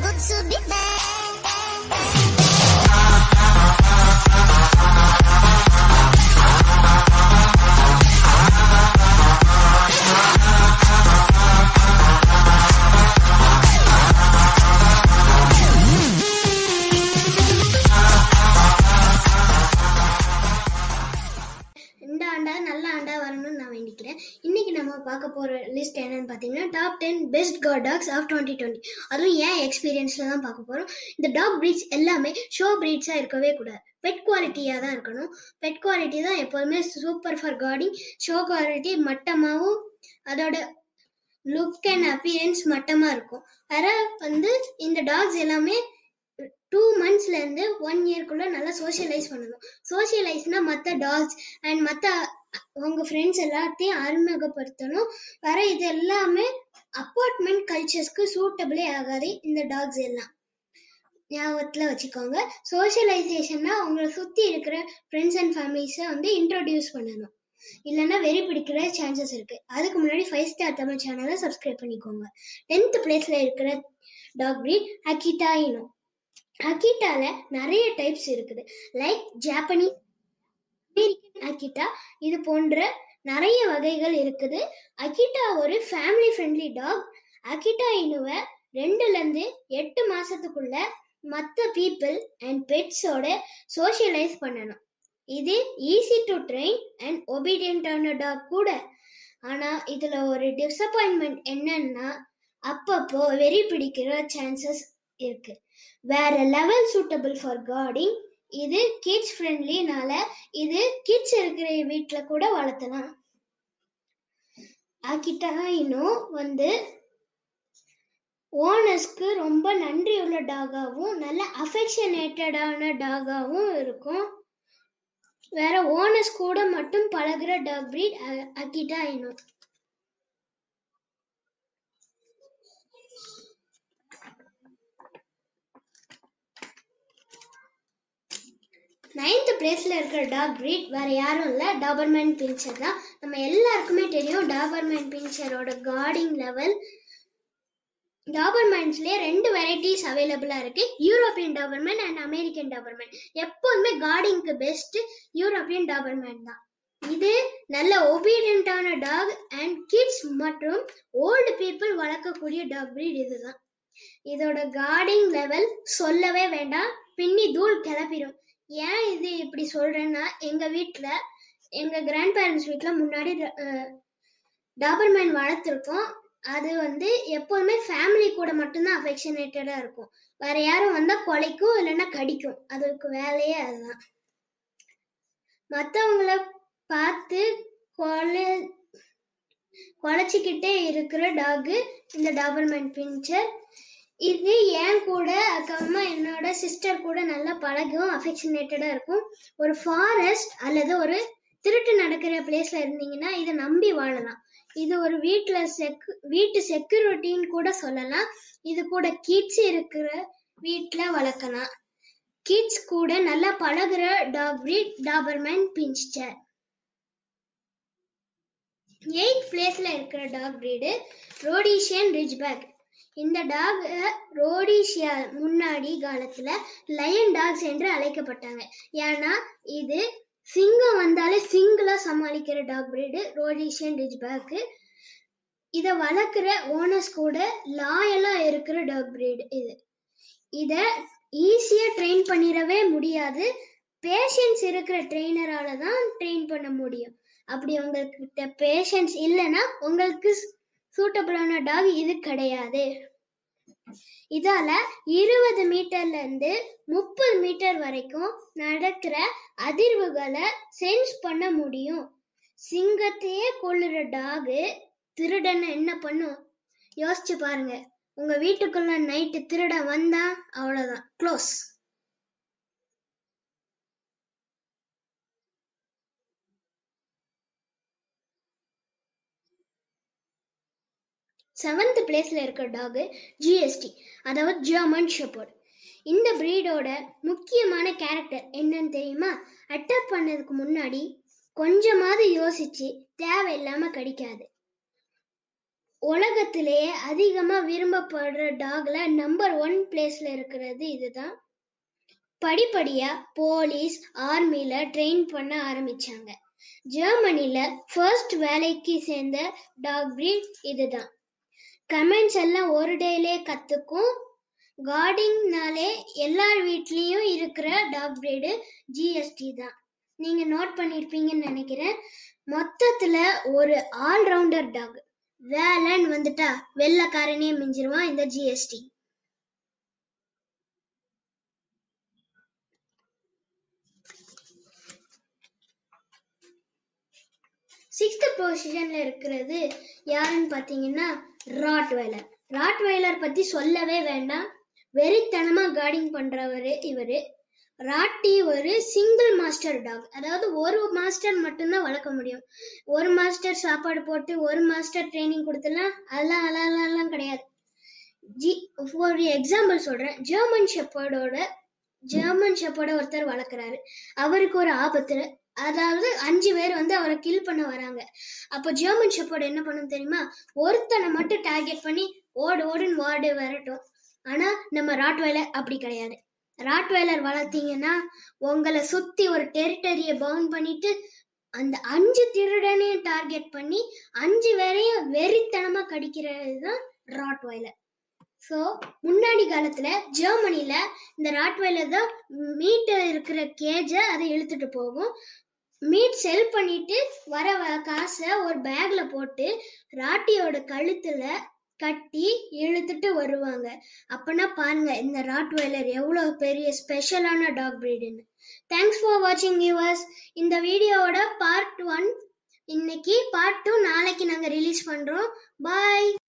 good to be bad. இந்த ஆண்டா நல்ல ஆண்டா வரணும்னு நான் வேண்டிக்கிறேன் இன்னைக்கு நம்ம பார்க்க போற லிஸ்ட் என்னன்னு பார்த்தீங்கன்னா top ten best guard dogs of twenty twenty அதுவும் ஏன் எக்ஸ்பீரியன்ஸ்ல தான் பார்க்க போறோம் இந்த டாக் பிரீட்ஸ் எல்லாமே ஷோ பிரீட்ஸா இருக்கவே கூடாது பெட் குவாலிட்டியா தான் இருக்கணும் பெட் குவாலிட்டி தான் எப்போதுமே super for guarding show quality மட்டமாவும் அதோட லுக் அண்ட் அப்பியரன்ஸ் மட்டமா இருக்கும் வேற வந்து இந்த டாக்ஸ் எல்லாமே டூ மந்த்ஸ்ல இருந்து ஒன் இயர்க்குள்ள நல்லா சோஷியலைஸ் பண்ணணும் சோஷியலைஸ்னா மற்ற டாக்ஸ் அண்ட் மற்ற உங்க ஃப்ரெண்ட்ஸ் எல்லாத்தையும் அறிமுகப்படுத்தணும் வேற இது எல்லாமே அப்பார்ட்மெண்ட் கல்ச்சர்ஸ்க்கு சூட்டபிளே ஆகாது இந்த டாக்ஸ் எல்லாம் ஞாபகத்துல வச்சுக்கோங்க சோஷியலைசேஷன்னா உங்களை சுத்தி இருக்கிற ஃப்ரெண்ட்ஸ் அண்ட் ஃபேமிலிஸை வந்து இன்ட்ரோடியூஸ் பண்ணணும் இல்லைன்னா வெறி பிடிக்கிற சான்சஸ் இருக்கு அதுக்கு முன்னாடி ஃபைவ் ஸ்டார் தமிழ் சேனலை சப்ஸ்கிரைப் பண்ணிக்கோங்க டென்த் பிளேஸ்ல இருக்கிற டாக் breed அகிட்டா இனோ அகிட்டால நிறைய டைப்ஸ் இருக்குது லைக் ஜாப்பனீஸ் அமெரிக்கன் அகிட்டா இது போன்ற நிறைய வகைகள் இருக்குது அகிட்டா ஒரு ஃபேமிலி ஃப்ரெண்ட்லி டாக் அகிட்டா இனுவை ரெண்டுல இருந்து எட்டு மாசத்துக்குள்ள மற்ற பீப்புள் அண்ட் பெட்ஸோட சோஷியலைஸ் பண்ணணும் இது ஈஸி டு ட்ரெயின் அண்ட் ஒபீடியன்டான டாக் கூட ஆனா இதுல ஒரு டிசப்பாயின்மெண்ட் என்னன்னா அப்பப்போ வெறி பிடிக்கிற சான்சஸ் இருக்கு வேற லெவல் சூட்டபிள் ஃபார் கார்டிங் இது கிட்ஸ் ஃப்ரெண்ட்லினால இது கிட்ஸ் இருக்கிற வீட்ல கூட வளர்த்தலாம் ஆக்கிட்டா இன்னும் வந்து ஓனர்ஸ்க்கு ரொம்ப நன்றி உள்ள டாகாவும் நல்ல அஃபெக்ஷனேட்டடான டாகாவும் இருக்கும் வேற ஓனர்ஸ் கூட மட்டும் பழகுற டாக் breed அக்கிட்டா இன்னும் நைன்த் பிளேஸ்ல இருக்கிற டாக் breed வேற யாரும் இல்ல டாபர்மேன் பின்ச்சர் தான் நம்ம எல்லாருக்குமே தெரியும் டாபர்மேன் பின்ச்சரோட கார்டிங் லெவல் டாபர்மேன்ஸ்லயே ரெண்டு வெரைட்டிஸ் அவைலபிளா இருக்கு European Doberman and American Doberman எப்போதுமே கார்டிங்க்கு பெஸ்ட் யூரோப்பியன் டாபர்மேன் தான் இது நல்ல ஒபீடியன்டான டாக் அண்ட் கிட்ஸ் மற்றும் ஓல்டு பீப்புள் வளர்க்கக்கூடிய டாக் breed இதுதான் இதோட கார்டிங் லெவல் சொல்லவே வேண்டாம் பின்னி தூள் கிளப்பிடும் ஏன் இது இப்படி சொல்றேன்னா எங்க வீட்ல எங்க கிராண்ட் பேரண்ட்ஸ் வீட்ல முன்னாடி டாபர்மேன் வளர்த்துருக்கோம் அது வந்து எப்போதுமே ஃபேமிலி கூட மட்டும்தான் அஃபெக்ஷனேட்டடா இருக்கும் வேற யாரும் வந்தா கொலைக்கும் இல்லைன்னா கடிக்கும் அதுக்கு வேலையே அதுதான் மத்தவங்கள பார்த்து கொலை குலைச்சிக்கிட்டே இருக்கிற டாகு இந்த டாபர்மேன் பின்ச்சர் இது என் கூட அதுக்கப்புறமா என்னோட சிஸ்டர் கூட நல்லா பழகும் அஃபெக்ஷனேட்டடா இருக்கும் ஒரு ஃபாரஸ்ட் அல்லது ஒரு திருட்டு நடக்கிற பிளேஸ்ல இருந்தீங்கன்னா இதை நம்பி வாழலாம் இது ஒரு வீட்ல செக் வீட்டு செக்யூரிட்டின்னு கூட சொல்லலாம் இது கூட கிட்ஸ் இருக்கிற வீட்ல வளர்க்கலாம் கிட்ஸ் கூட நல்லா பழகுற dog breed Doberman Pinscher eight பிளேஸ்ல இருக்கிற டாக் breed ரோடிஷியன் ரிச்பேக் இந்த டாக் ரோடிஷியா முன்னாடி காலத்துல லயன் டாக்ஸ் என்று அழைக்கப்பட்டாங்க ஏன்னா இது சிங்கம் வந்தாலே சிங்கிளா சமாளிக்கிற டாக் breed ரோடிஷியன் ரிச்பேக் இத வளர்க்குற ஓனர்ஸ் கூட லாயலா இருக்கிற டாக் breed இது இத ஈஸியா ட்ரெயின் பண்ணிடவே முடியாது பேஷன்ஸ் இருக்கிற ட்ரெயினரால தான் ட்ரெயின் பண்ண முடியும் அப்படி உங்ககிட்ட பேஷன்ஸ் இல்லைன்னா உங்களுக்கு சூட்டபிளான டாக் இது கிடையாது இதால இருபது மீட்டர்ல இருந்து முப்பது மீட்டர் வரைக்கும் நடக்கிற அதிர்வுகளை சென்ஸ் பண்ண முடியும் சிங்கத்தையே கொள்ளுற டாகு திருடனை என்ன பண்ணும் யோசிச்சு பாருங்க உங்க வீட்டுக்குள்ள நைட்டு திருட வந்தா அவ்வளவுதான் க்ளோஸ் செவன்த் பிளேஸ்ல இருக்க டாக் ஜிஎஸ்டி அதாவது ஜெர்மன் ஷெப்பர்ட் இந்த பிரீடோட முக்கியமான கேரக்டர் என்னன்னு தெரியுமா அட்டாக் பண்ணதுக்கு முன்னாடி கொஞ்சமாவது யோசிச்சு தேவையில்லாம கடிக்காது உலகத்திலேயே அதிகமா விரும்பப்படுற டாக்ல நம்பர் ஒன் பிளேஸ்ல இருக்கிறது இதுதான் படிப்படியா போலீஸ் ஆர்மில ட்ரெயின் பண்ண ஆரம்பிச்சாங்க ஜெர்மனில ஃபர்ஸ்ட் வேலைக்கு சேர்ந்த டாக் breed இதுதான் கமெண்ட்ஸ் எல்லாம் ஒரு டேலே கத்துக்கும் கார்டிங்னாலே எல்லார் வீட்லயும் இருக்கிற டாக் breed ஜிஎஸ்டி தான் நீங்க நோட் பண்ணிருப்பீங்கன்னு நினைக்கிறேன் மொத்தத்துல ஒரு ஆல்ரவுண்டர் டாக் வேலன் வந்துட்டா வெள்ளக்காரனே மிஞ்சிருவான் இந்த ஜிஎஸ்டி சிக்ஸ்த் பொசிஷன்ல இருக்கிறது யாருன்னு பாத்தீங்கன்னா ராட்வைலர் ராட்வைலர் பத்தி சொல்லவே வேண்டாம் வெறித்தனமா கார்டிங் பண்றவரு இவரு ராட்டி ஒரு சிங்கிள் மாஸ்டர் டாக் அதாவது ஒரு மாஸ்டர் மட்டும்தான் வளர்க்க முடியும் ஒரு மாஸ்டர் சாப்பாடு போட்டு ஒரு மாஸ்டர் ட்ரைனிங் கொடுத்துலாம் அதெல்லாம் அதெல்லாம் அதெல்லாம் கிடையாது ஜி ஒரு எக்ஸாம்பிள் சொல்றேன் ஜெர்மன் ஷெப்பர்டோட ஜெர்மன் ஷெப்பர்ட ஒருத்தர் வளர்க்குறாரு அவருக்கு ஒரு ஆபத்து அதாவது அஞ்சு பேர் வந்து அவரை கில் பண்ண வராங்க அப்போ ஜெர்மன் ஷெப்பர்ட் என்ன பண்ணும் தெரியுமா ஒருத்தனை மட்டும் டார்கெட் பண்ணி ஓடு ஓடுன்னு வார்டு வரட்டும் ஆனா நம்ம ராட்வைலர் அப்படி கிடையாது ராட்வைலர் வளர்த்தீங்கன்னா உங்களை சுத்தி ஒரு டெரிட்டரியை பவுன் பண்ணிட்டு அந்த அஞ்சு திருடனையும் டார்கெட் பண்ணி அஞ்சு பேரையும் வெறித்தனமா கடிக்கிறது தான் ராட்வைலர் ஸோ முன்னாடி காலத்துல ஜெர்மனில இந்த ராட்வைலர் தான் மீட் இருக்கிற கேஜை அதை இழுத்துட்டு போகும் மீட் செல் பண்ணிட்டு வர வ- காசை ஒரு பேக்ல போட்டு ராட்டியோட கழுத்துல கட்டி இழுத்துட்டு வருவாங்க அப்பனா பாருங்க இந்த ராட்வைலர் எவ்வளவு பெரிய ஸ்பெஷலான டாக் பிரீடுன்னு தேங்க்ஸ் ஃபார் வாட்சிங் வியூவர்ஸ் இந்த வீடியோவோட பார்ட் ஒன் இன்னைக்கு பார்ட் டூ நாளைக்கு நாங்க ரிலீஸ் பண்றோம் பாய்